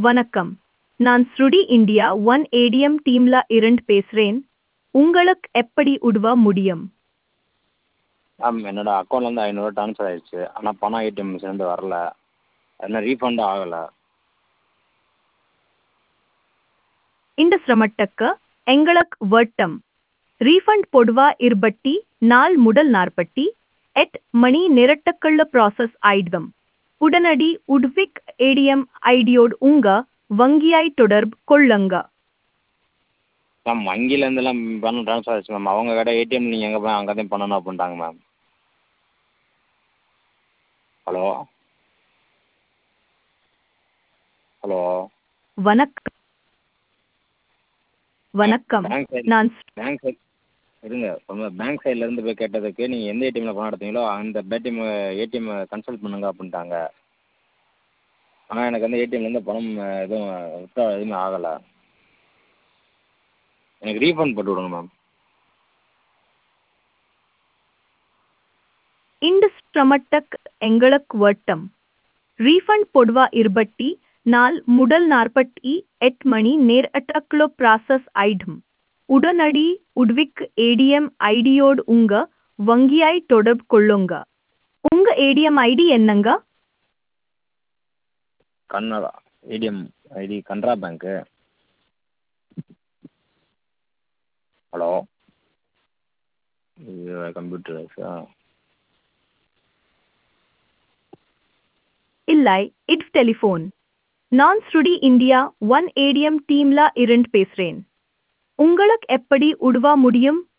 வணக்கம் நான் ஸ்ருடி இந்தியா ஒன் ஏடிஎம் டீம்ல இருந்து பேசுறேன் உங்களுக்கு எப்படி உதவ முடியும் மேம் என்னோட அக்கௌண்ட்லேருந்து ஐநூறுரூவா ட்ரான்ஸ்ஃபர் ஆயிடுச்சு ஆனால் பணம் ஏடிஎம் மிஷின்லேருந்து வரல இன்னும் ரீஃபண்டும் ஆகலை இந்த சிரமத்துக்கு எங்களுக்கு வட்டம் ரீஃபண்ட் பொதுவா இருபட்டி நாள் முதல் நாற்பட்டி எட் மணி நேரத்துக்குள்ள ப்ராசஸ் ஆயிடும் உடனடி உட்விக் ஏடிஎம் ஐடியோடு உங்க வங்கியாய் தொடர்பு கொள்ளுங்க மேம் வங்கியிலேருந்துலாம் பணம் ட்ரான்ஸ்ஃபர் ஆயிடுச்சு மேம் அவங்க கடை ஏடிஎம் நீங்கள் எங்கே போய் அங்கே தான் பண்ணணும் அப்படின்ட்டாங்க மேம் ஹலோ ஹலோ வணக்கம் வணக்கம் பேங்க் சைடு நான் பேங்க் சைடு இருங்க ரொம்ப பேங்க் சைட்லேருந்து போய் கேட்டதுக்கு நீங்கள் எந்த ஏடிஎம்மில் பணம் எடுத்தீங்களோ அந்த பேடிஎம் ஏடிஎம் கன்சல்ட் பண்ணுங்க அப்படின்ட்டாங்க ஆனால் எனக்கு வந்து ஏடிஎம்லேருந்து பணம் எதுவும் வித்ட்ரா எதுவுமே ஆகலை எனக்கு ரீஃபண்ட் போட்டு விடுங்க மேம் இந்த சிரமத்துக்கு எங்களுக்கு வட்டம் ரீஃபண்ட் பொதுவா இருபட்டி நாள் முதல் நாற்பத்தி எட்டு மணி நேரத்துக்குள்ள ப்ராசஸ் ஆயிடும் உடனடி உட்விக் ஏடிஎம் ஐடியோடு உங்க வங்கியாய் தொடர்பு கொள்ளுங்க உங்க ஏடிஎம் ஐடி என்னங்க கன்னடா ஏடிஎம் ஐடி கனரா பேங்க்கு ஹலோ இது கம்ப்யூட்டர் ஆ இல்லை இது டெலிஃபோன் நான் ஸ்ருடி இந்தியா ஒன் ஏடிஎம் டீம்ல இருந்து பேசுறேன் உங்களுக்கு எப்படி உதவ முடியும்